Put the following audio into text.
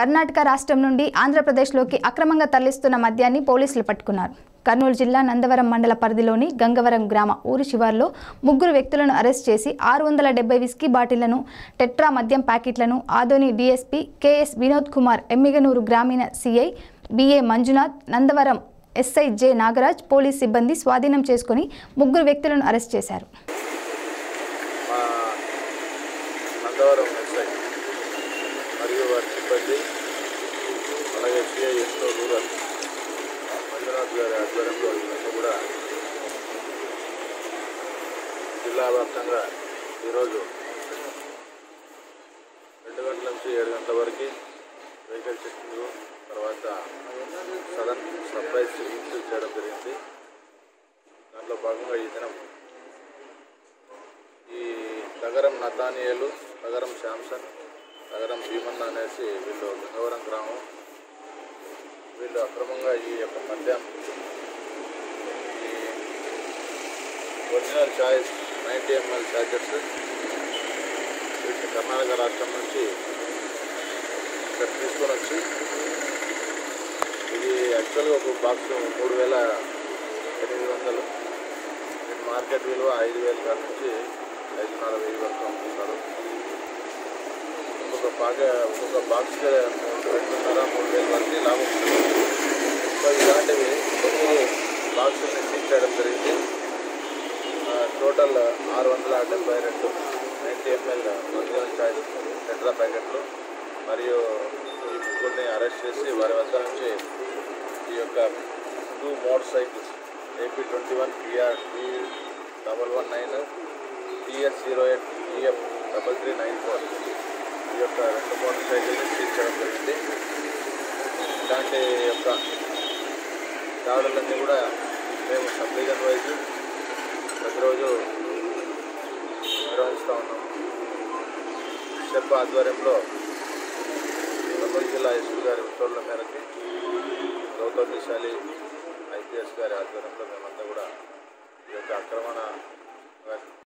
కర్ణాటక రాష్ట్రం నుండి ఆంధ్రప్రదేశ్లోకి అక్రమంగా తరలిస్తున్న మద్యాన్ని పోలీసులు పట్టుకున్నారు కర్నూలు జిల్లా నందవరం మండల పరిధిలోని గంగవరం గ్రామ ఊరి శివార్లో ముగ్గురు వ్యక్తులను అరెస్ట్ చేసి ఆరు వందల డెబ్బై విస్కీ బాటిళ్లను టెట్రా మద్యం ప్యాకెట్లను ఆదోని డీఎస్పీ కేఎస్ వినోద్ కుమార్ ఎమ్మిగనూరు గ్రామీణ CI BA Manjunath Nandavaram SI J Nagaraj police సిబ్బంది స్వాధీనం చేసుకుని ముగ్గురు వ్యక్తులను అరెస్ట్ చేశారు మా నందవరం ఎస్ఐ మరియు వారి సిబ్బంది అలాగే సిఐ ఎంతో రూరల్ మంజునాథ్ గారి ఆధ్వర్యంలో ఇవన్నీ కూడా జిల్లా వ్యాప్తంగా ఈరోజు రెండు గంటల నుంచి ఏడు గంటల వరకు వెహికల్ చెకింగ్ తర్వాత సడన్ సర్ప్రైజ్ చెకింగ్ చేయడం జరిగింది దాంట్లో భాగంగా ఈ దినం ఈ నగరం నతానియలు నగరం శాంసన్ నగరం భీమన్న అనేసి వీళ్ళు గంగవరం గ్రామం వీళ్ళు అక్రమంగా ఈ యొక్క మద్యం ఈ original choice ninety ML charges వీటిని కర్ణాటక రాష్ట్రం నుంచి ఇక్కడ తీసుకొని వచ్చి ఇది యాక్చువల్గా ఒక బాక్స్ మూడు వేల ఎనిమిది వందలు దీని మార్కెట్ విలువ ఐదు వేల కాడ నుంచి ఐదున్నర వెయ్యి వరకు అమ్ముతున్నారు ఒక్కొక్క పాక ఒక్కొక్క బాక్స్ రెండున్నర మూడు వేల వరకు లాభం ఉంటుంది సో ఇలాంటివి తొమ్మిది బాక్సుల్ని సీజ్ చేయడం జరిగింది ఆ, టోటల్ ఆరు వందల డెబ్బై రెండు ninety ML original choice tetra ప్యాకెట్లు మరియు ఈ ముగ్గురిని అరెస్ట్ చేసి వారి వద్ద నుంచి ఈ యొక్క two motorcycles AP twenty one PR B double one nine TS zero eight EF double three nine four ఈ యొక్క రెండు మోటార్ సైకిల్ని సీజ్ చేయడం జరిగింది ఇలాంటి యొక్క దాడులన్నీ కూడా మేము సబ్ డివిజన్ వైజ్ ప్రతిరోజు నిర్వహిస్తూ ఉన్నాం షెప్ ఆధ్వర్యంలో కర్నూలు జిల్లా ఎస్పీ గారి ఉత్తర్వుల మేరకు గౌతమిశాలి ఐపీఎస్ గారి ఆధ్వర్యంలో మేమంతా కూడా ఈ యొక్క ఆక్రమణ